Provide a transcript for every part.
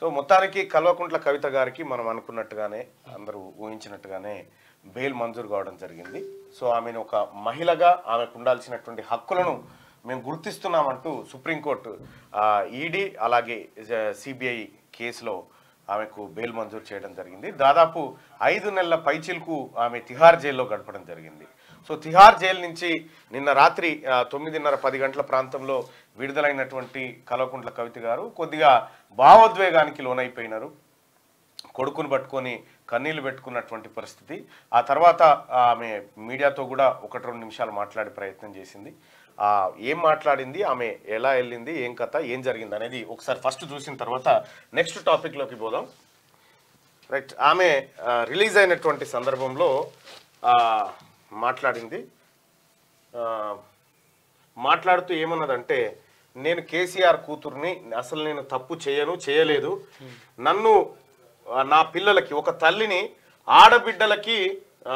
So మొత్తానికి కల్వకుంట్ల కవిత గారికి మనం అనుకున్నట్టుగానే అందరూ ఊహించినట్టుగానే బెయిల్ మంజూరు కావడం జరిగింది సో ఆమెను ఒక మహిళగా ఆమెకు ఉండాల్సినటువంటి హక్కులను మేము గుర్తిస్తున్నామంటూ సుప్రీంకోర్టు ఈడీ అలాగే సిబిఐ కేసులో ఆమెకు బెయిల్ మంజూరు చేయడం జరిగింది దాదాపు ఐదు నెలల పైచిలకు ఆమె తిహార్ జైల్లో గడపడం జరిగింది సో తిహార్ జైలు నుంచి నిన్న రాత్రి ఆ, తొమ్మిదిన్నర పది గంటల ప్రాంతంలో విడుదలైనటువంటి కల్వకుంట్ల కవిత గారు కొద్దిగా భావోద్వేగానికి లోనైపోయినారు కొడుకును పట్టుకొని కన్నీళ్లు పెట్టుకున్నటువంటి పరిస్థితి ఆ తర్వాత ఆమె మీడియాతో కూడా ఒకటి రెండు నిమిషాలు మాట్లాడే ప్రయత్నం చేసింది ఆ, ఏం మాట్లాడింది ఆమె ఎలా వెళ్ళింది ఏం కథ ఏం జరిగింది అనేది ఒకసారి ఫస్ట్ చూసిన తర్వాత నెక్స్ట్ టాపిక్లోకి పోదాం రైట్ ఆమె ఆ, రిలీజ్ అయినటువంటి సందర్భంలో ఆ, మాట్లాడింది ఆ, మాట్లాడుతూ ఏమన్నదంటే నేను కేసీఆర్ కూతుర్ని అసలు నేను తప్పు చేయను చేయలేదు నన్ను ఆ, నా పిల్లలకి ఒక తల్లిని ఆడబిడ్డలకి ఆ,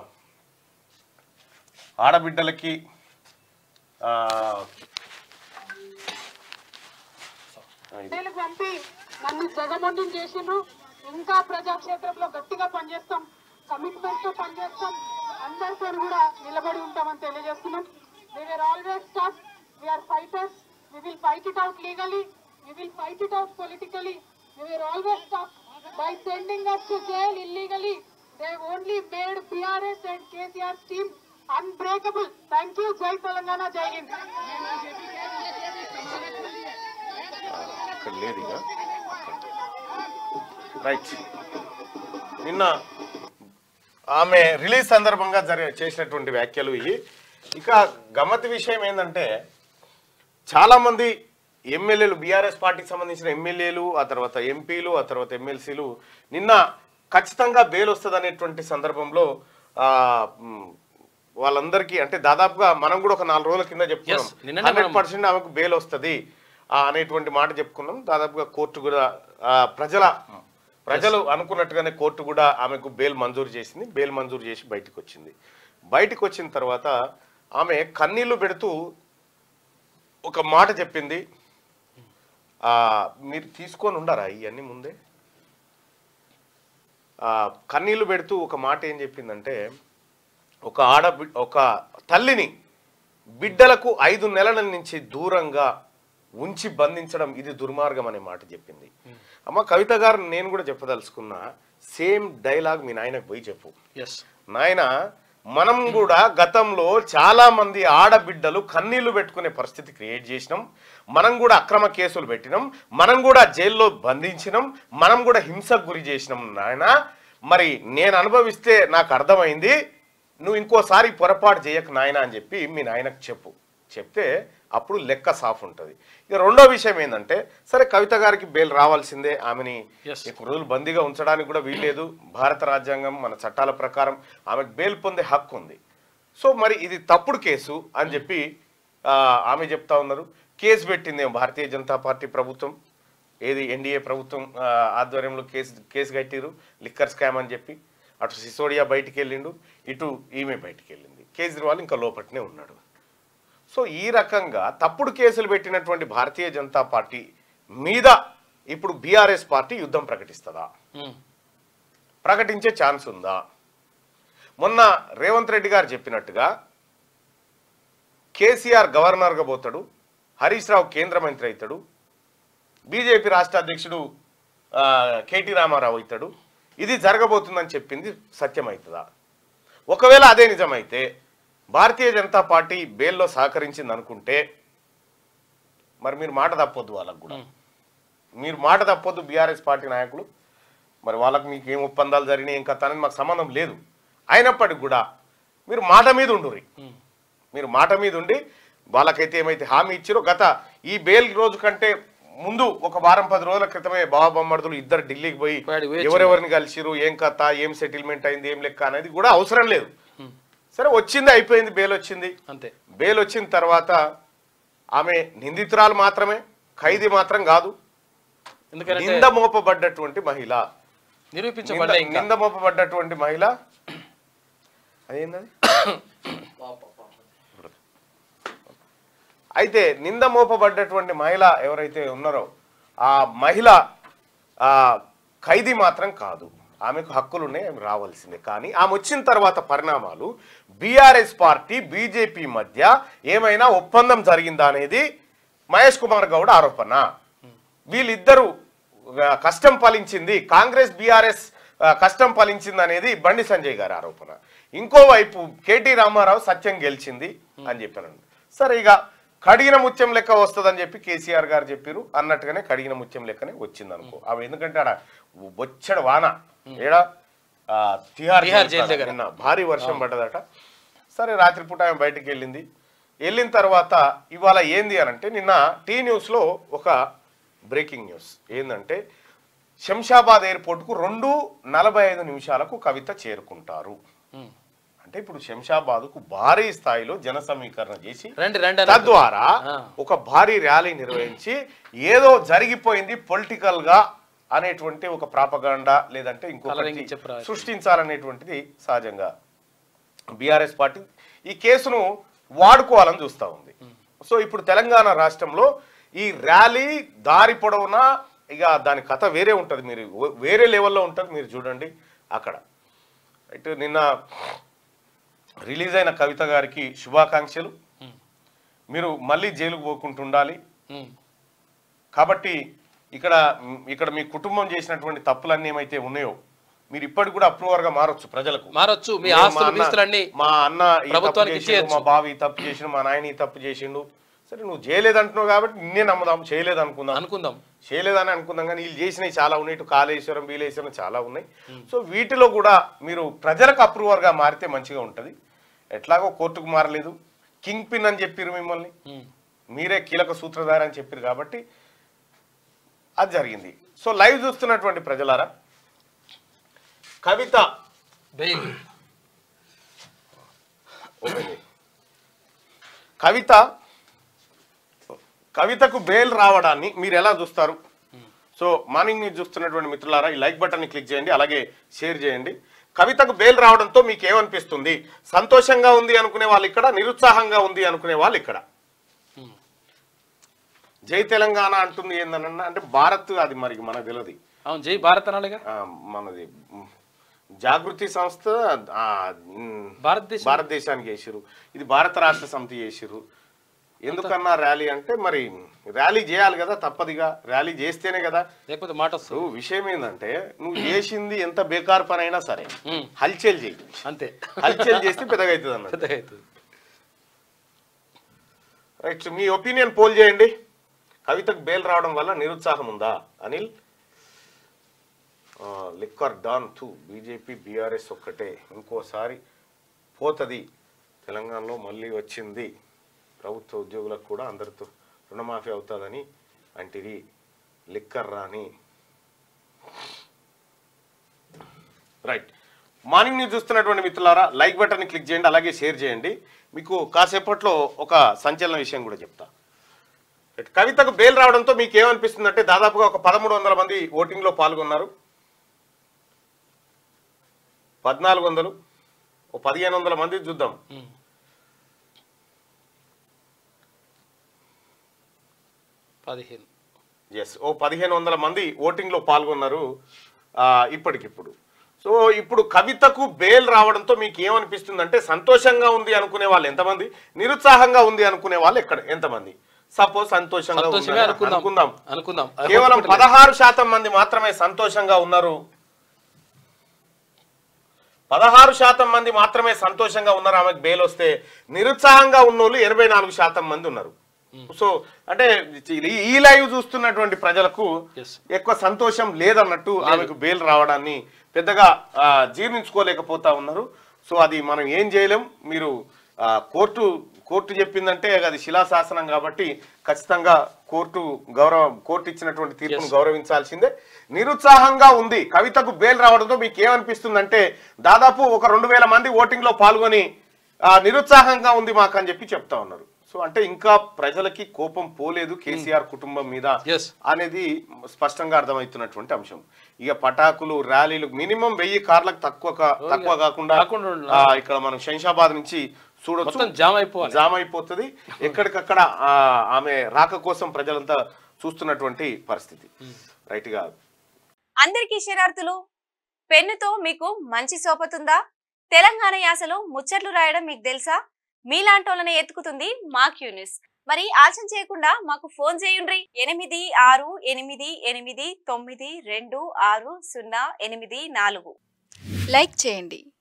ఆడబిడ్డలకి ఆ, ఇది. జైలుకు పంపి నన్ను జగమండం చేసిండ్రు ఇంకా ప్రజాక్షేత్రంలో గట్టిగా పనిచేస్తాం కమిట్మెంట్ తో పనిచేస్తాం అందరితో కూడా నిలబడి ఉంటామని తెలియజేస్తున్నాం they are always tough we're fighters we will fight it out legally we will fight it out politically we are always tough by sending us to jail illegally they have only made brs and kcr's team unbreakable thank you jai telangana jai hind ఇక్కడ లేదు ఇక right నిన్న ఆమె release సందర్భంగా జరి చేసినటువంటి వ్యాఖ్యలు ఇవి ఇక గమ్మత్ విషయం ఏంటంటే చాలామంది ఎమ్మెల్యేలు బీఆర్ఎస్ పార్టీకి సంబంధించిన ఎమ్మెల్యేలు ఆ తర్వాత ఎంపీలు ఆ తర్వాత ఎమ్మెల్సీలు నిన్న ఖచ్చితంగా బెయిల్ వస్తుంది అనేటువంటి సందర్భంలో ఆ, మ్, వాళ్ళందరికీ అంటే దాదాపుగా మనం కూడా ఒక నాలుగు రోజుల కింద చెప్పుకున్నాం Yes, నిన్ననే హండ్రెడ్ మనం- పర్సెంట్ ఆమెకు బెయిల్ వస్తుంది అనేటువంటి మాట చెప్పుకున్నాం దాదాపుగా కోర్టు కూడా ఆ, ప్రజల ప్రజలు అనుకున్నట్టుగానే కోర్టు కూడా ఆమెకు బెయిల్ మంజూరు చేసింది బెయిల్ మంజూరు చేసి బయటకు వచ్చింది బయటకు వచ్చిన తర్వాత ఆమె కన్నీళ్లు పెడుతూ ఒక మాట చెప్పింది ఆ, మీరు తీసుకొని ఉండారా ఇవన్నీ ముందే ఆ, కన్నీళ్లు పెడుతూ ఒక మాట ఏం చెప్పిందంటే ఒక ఆడ ఒక తల్లిని బిడ్డలకు ఐదు నెలల నుంచి దూరంగా ఉంచి బంధించడం ఇది దుర్మార్గం అనే మాట చెప్పింది అమ్మ కవిత గారు నేను కూడా చెప్పదలుచుకున్నా సేమ్ డైలాగ్ మీ నాయనకు పోయి చెప్పు ఎస్ నాయన మనం కూడా గతంలో చాలా మంది ఆడబిడ్డలు కన్నీళ్లు పెట్టుకునే పరిస్థితి క్రియేట్ చేసినాం మనం కూడా అక్రమ కేసులు పెట్టినాం మనం కూడా జైల్లో బంధించినాం మనం కూడా హింసకు గురి చేసినాం నాయన మరి నేను అనుభవిస్తే నాకు అర్థమైంది నువ్వు ఇంకోసారి పొరపాటు చేయకు నాయన అని చెప్పి మీ నాయనకు చెప్పు చెప్తే అప్పుడు లెక్క సాఫ్ ఉంటుంది ఇక రెండో విషయం ఏంటంటే సరే కవిత గారికి బెయిల్ రావాల్సిందే ఆమెని Yes. ఎక్కువ రోజులు బందీగా ఉంచడానికి కూడా వీల్లేదు భారత రాజ్యాంగం మన చట్టాల ప్రకారం ఆమెకు బెయిల్ పొందే హక్కు ఉంది సో మరి ఇది తప్పుడు కేసు అని చెప్పి ఆ, ఆమె చెప్తా ఉన్నారు కేసు పెట్టింది భారతీయ జనతా పార్టీ ప్రభుత్వం ఏది ఎన్డీఏ ప్రభుత్వం ఆ, ఆధ్వర్యంలో కేసు కేసు కట్టిరు లిక్కర్ స్కామ్ అని చెప్పి అటు సిసోడియా బయటికి వెళ్ళిండు ఇటు ఈమె బయటికి వెళ్ళింది కేజ్రీవాల్ ఇంకా లోపట్నే ఉన్నాడు సో ఈ రకంగా తప్పుడు కేసులు పెట్టినటువంటి భారతీయ జనతా పార్టీ మీద ఇప్పుడు బీఆర్ఎస్ పార్టీ యుద్ధం ప్రకటిస్తుందా ప్రకటించే ఛాన్స్ ఉందా మొన్న రేవంత్ రెడ్డి గారు చెప్పినట్టుగా కేసీఆర్ గవర్నర్గా పోతాడు హరీష్ రావు కేంద్ర మంత్రి అవుతాడు బీజేపీ రాష్ట్ర అధ్యక్షుడు ఆ, కేటీ రామారావు అవుతాడు ఇది జరగబోతుందని చెప్పింది సత్యమవుతుందా ఒకవేళ అదే నిజమైతే భారతీయ జనతా పార్టీ బెయిల్లో సహకరించింది అనుకుంటే మరి మీరు మాట తప్పొద్దు వాళ్ళకు కూడా మీరు మాట తప్పొద్దు బీఆర్ఎస్ పార్టీ నాయకులు మరి వాళ్ళకి మీకు ఏం ఒప్పందాలు జరిగినాయి ఏం కథ అనేది మాకు సంబంధం లేదు అయినప్పటికి కూడా మీరు మాట మీద ఉండుర్రి మీరు మాట మీద ఉండి వాళ్ళకైతే ఏమైతే హామీ ఇచ్చారో గత ఈ బెయిల్ రోజు కంటే ముందు ఒక వారం పది రోజుల క్రితమే బాబా బొమ్మర్దులు ఇద్దరు ఢిల్లీకి పోయి వాడి పోయి ఎవరెవరిని కలిసిరు ఏం కథ ఏం సెటిల్మెంట్ అయింది ఏం లెక్క అనేది కూడా అవసరం లేదు సరే వచ్చింది అయిపోయింది బెయిల్ వచ్చింది అంతే బెయిల్ వచ్చిన తర్వాత ఆమె నిందితురాలు మాత్రమే ఖైదీ మాత్రం కాదు ఎందుకంటే నింద మోపబడ్డటువంటి మహిళ నిరూపించబడలే నింద- ఇంకా నింద మోపబడ్డటువంటి మహిళ అదేంటది అయితే నింద మోపబడ్డటువంటి మహిళ ఎవరైతే ఉన్నారో ఆ మహిళ ఆ, ఖైదీ మాత్రం కాదు ఆమెకు హక్కులు ఉన్నాయి ఆమె రావాల్సిందే కానీ ఆమె వచ్చిన తర్వాత పరిణామాలు బీఆర్ఎస్ పార్టీ బీజేపీ మధ్య ఏమైనా ఒప్పందం జరిగిందా అనేది మహేష్ కుమార్ గౌడ్ ఆరోపణ వీళ్ళిద్దరూ ఆ, కష్టం ఫలించింది కాంగ్రెస్ బీఆర్ఎస్ ఆ, కష్టం ఫలించింది అనేది బండి సంజయ్ గారి ఆరోపణ ఇంకోవైపు కేటీ రామారావు సత్యం గెలిచింది అని చెప్పాను సరే ఇక కడిగిన ముత్యం లెక్క వస్తుందని చెప్పి కేసీఆర్ గారు చెప్పారు అన్నట్టుగానే కడిగిన ముత్యం లెక్కనే వచ్చింది అనుకో అవి ఎందుకంటే ఆడ బొచ్చడు వాన ఏడా ఆ, తిహార్ తిహార్ జైలు జైలు కాడ దగ్గర. నిన్న భారీ వర్షం పడ్డదట సరే రాత్రిపూట ఆమె బయటికి వెళ్ళింది వెళ్ళిన తర్వాత ఇవాళ ఏంది అని అంటే నిన్న టీ న్యూస్లో ఒక బ్రేకింగ్ న్యూస్ ఏంటంటే శంషాబాద్ ఎయిర్పోర్ట్కు రెండు నలభై ఐదు నిమిషాలకు కవిత చేరుకుంటారు ఉమ్. అంటే ఇప్పుడు శంషాబాద్కు భారీ స్థాయిలో జన సమీకరణ చేసి రండి రండి అన్నారు. తద్వారా ఆ. ఒక భారీ ర్యాలీ నిర్వహించి ఏదో జరిగిపోయింది పొలిటికల్ గా అనేటువంటి ఒక ప్రాపగాండా లేదంటే ఇంకొకటి Colouring ఇచ్చే ప్రయత్నం. సృష్టించాలనేటువంటిది సహజంగా బీఆర్ఎస్ పార్టీ ఈ కేసును వాడుకోవాలని చూస్తా ఉంది సో ఇప్పుడు తెలంగాణ రాష్ట్రంలో ఈ ర్యాలీ దారి పొడవునా ఇక దాని కథ వేరే ఉంటుంది మీరు వేరే లెవెల్లో ఉంటుంది మీరు చూడండి అక్కడ రైట్ నిన్న రిలీజ్ అయిన కవిత గారికి శుభాకాంక్షలు మీరు మళ్ళీ జైలుకు పోకుంటుండాలి ఉమ్. కాబట్టి ఇక్కడ మ్, ఇక్కడ మీ కుటుంబం చేసినటువంటి తప్పులన్నీ ఏమైతే ఉన్నాయో మీరు ఇప్పటికి కూడా అప్రూవర్ గా మారొచ్చు ప్రజలకు మారొచ్చు మీ మా ఆస్తులు అన్న- మీస్తులన్నీ మా అన్న ఈ తప్పు ప్రభుత్వానికి చేసిండు, ఇచ్చేయచ్చు. మా బావ ఈ తప్పు చేసిండు మా నాయన ఈ తప్పు చేసిండు సరే నువ్వు చేయలేదంటున్నావు కాబట్టి నిన్నే నమ్ముదాం చేయలేదు అనుకుందాం అనుకుందాం చేయలేదని అనుకుందాం కానీ వీళ్ళు చేసినవి చాలా ఉన్నాయి ఇటు కాళేశ్వరం బీలేశ్వరం చాలా ఉన్నాయి సో వీటిలో కూడా మీరు ప్రజలకు approver గా మారితే మంచిగా ఉంటుంది ఎట్లాగో కోర్టుకు మారలేదు కింగ్ పిన్ అని చెప్పారు మిమ్మల్ని ఉమ్. మీరే కీలక సూత్రధారి అని చెప్పారు కాబట్టి అది జరిగింది సో లైవ్ చూస్తున్నటువంటి ప్రజలారా కవిత బెయిల్ ఓపెన్ చేయి. కవిత కవితకు బెయిల్ రావడాన్ని మీరు ఎలా చూస్తారు సో మార్నింగ్ న్యూస్ చూస్తున్నటువంటి మిత్రులారా ఈ లైక్ బటన్ని క్లిక్ చేయండి అలాగే షేర్ చేయండి కవితకు బెయిల్ రావడంతో మీకు ఏమనిపిస్తుంది సంతోషంగా ఉంది అనుకునే వాళ్ళు ఇక్కడ నిరుత్సాహంగా ఉంది అనుకునే వాళ్ళు ఇక్కడ ఉమ్. జై తెలంగాణ అంటుంది ఏందన్న అంటే భారత్ అది మరి మనకు తెలియదు అవును జై భారత్ అనాలిగా ఆ, మనది ఉమ్, జాగృతి సంస్థ ఆ, ఉమ్, భారతదేశం భారతదేశానికి చేసిరు ఇది భారత రాష్ట్ర సమితి చేసిరు ఎందుకన్నా ర్యాలీ అంటే మరి ర్యాలీ చేయాలి కదా తప్పదిగా ర్యాలీ చేస్తేనే కదా లేకపోతే మాట వస్తుంది నువ్వు విషయం ఏంటంటే నువ్వు చేసింది ఎంత బేకార్ పని అయినా సరే ఉమ్. హల్చల్ చేయి అంతే హల్చల్ చేస్తే పెద్దగా అవుతుంది అన్నట్టు పెద్దగా అవుతుంది రైట్ మీ ఒపీనియన్ పోల్ చేయండి కవితకు బెయిల్ రావడం వల్ల నిరుత్సాహం ఉందా అనిల్ లిక్కర్ డాన్ టూ బీజేపీ బీఆర్ఎస్ ఒక్కటే ఇంకోసారి పోతుంది తెలంగాణలో మళ్ళీ వచ్చింది ప్రభుత్వ ఉద్యోగులకు కూడా అందరితో రుణమాఫీ అవుతుందని అంటిది లిక్కర్ రాని రైట్ మార్నింగ్ న్యూస్ చూస్తున్నటువంటి మిత్రులారా లైక్ బటన్ క్లిక్ చేయండి అలాగే షేర్ చేయండి మీకు కాసేపట్లో ఒక సంచలన విషయం కూడా చెప్తా రైట్. కవితకు బెయిల్ రావడంతో మీకు ఏమనిపిస్తుంది అంటే దాదాపుగా ఒక పదమూడు వందల మంది ఓటింగ్లో పాల్గొన్నారు పద్నాలుగు వందలు ఓ పదిహేను వందల మంది చూద్దాం ఉమ్. పదిహేను ఎస్ ఓ పదిహేను వందల మంది ఓటింగ్లో పాల్గొన్నారు ఆ, ఇప్పటికిప్పుడు సో ఇప్పుడు కవితకు బెయిల్ రావడంతో మీకు ఏమనిపిస్తుంది అంటే సంతోషంగా ఉంది అనుకునే వాళ్ళు ఎంతమంది నిరుత్సాహంగా ఉంది అనుకునే వాళ్ళు ఎక్కడ ఎంతమంది సపోజ్ సంతోషంగా సంతోషంగా ఉందని అనుకుందాం అనుకుందాం అనుకుందాం కేవలం పదహారు శాతం మంది మాత్రమే సంతోషంగా ఉన్నారు పదహారు శాతం మంది మాత్రమే సంతోషంగా ఉన్నారు ఆమెకు బెయిల్ వస్తే నిరుత్సాహంగా ఉన్నోళ్ళు ఎనభై నాలుగు శాతం మంది ఉన్నారు సో అంటే ఈ- ఈ లైవ్ చూస్తున్నటువంటి ప్రజలకు Yes. ఎక్కువ సంతోషం లేదన్నట్టు ఆమెకు బెయిల్ రావడాన్ని పెద్దగా ఆ, జీర్ణించుకోలేకపోతా ఉన్నారు సో అది మనం ఏం చేయలేం మీరు ఆ, కోర్టు కోర్టు చెప్పిందంటే అది శిలాశాసనం కాబట్టి ఖచ్చితంగా కోర్టు గౌరవం కోర్టు ఇచ్చినటువంటి తీర్పును గౌరవించాల్సిందే నిరుత్సాహంగా ఉంది కవితకు బెయిల్ రావడంతో మీకు ఏమనిపిస్తుందంటే దాదాపు ఒక రెండు వేల మంది ఓటింగ్ లో పాల్గొని ఆ, నిరుత్సాహంగా ఉంది మాకు అని చెప్పి చెప్తా ఉన్నారు సో అంటే ఇంకా ప్రజలకి కోపం పోలేదు కేసీఆర్ కుటుంబం మీద Yes. అనేది స్పష్టంగా అర్థమవుతున్నటువంటి అంశం ఇక పటాకులు ర్యాలీలు మినిమం వెయ్యి కార్లకు తక్కువ కా- తక్కువ కాకుండా కాకుండా ఉండాలి. ఆ, ఇక్కడ మనం శంషాబాద్ నుంచి చూడొచ్చు మొత్తం జామ్ అయిపోవాలి జామ్ అయిపోతుంది ఎక్కడికక్కడ ఆ, ఆమె రాక కోసం ప్రజలంతా చూస్తున్నటువంటి పరిస్థితి రైట్ గా అందరికీ శరార్థులు పెన్నుతో మీకు మంచి సోపతుందా తెలంగాణ యాసలో ముచ్చట్లు రాయడం మీకు తెలుసా మీలాంటోళ్ళని ఎత్తుకుతుంది మా క్యూనిస్ మరి ఆలస్యం చేయకుండా మాకు ఫోన్ చేయండి ఎనిమిది ఆరు ఎనిమిది ఎనిమిది తొమ్మిది రెండు ఆరు సున్నా ఎనిమిది నాలుగు లైక్ చేయండి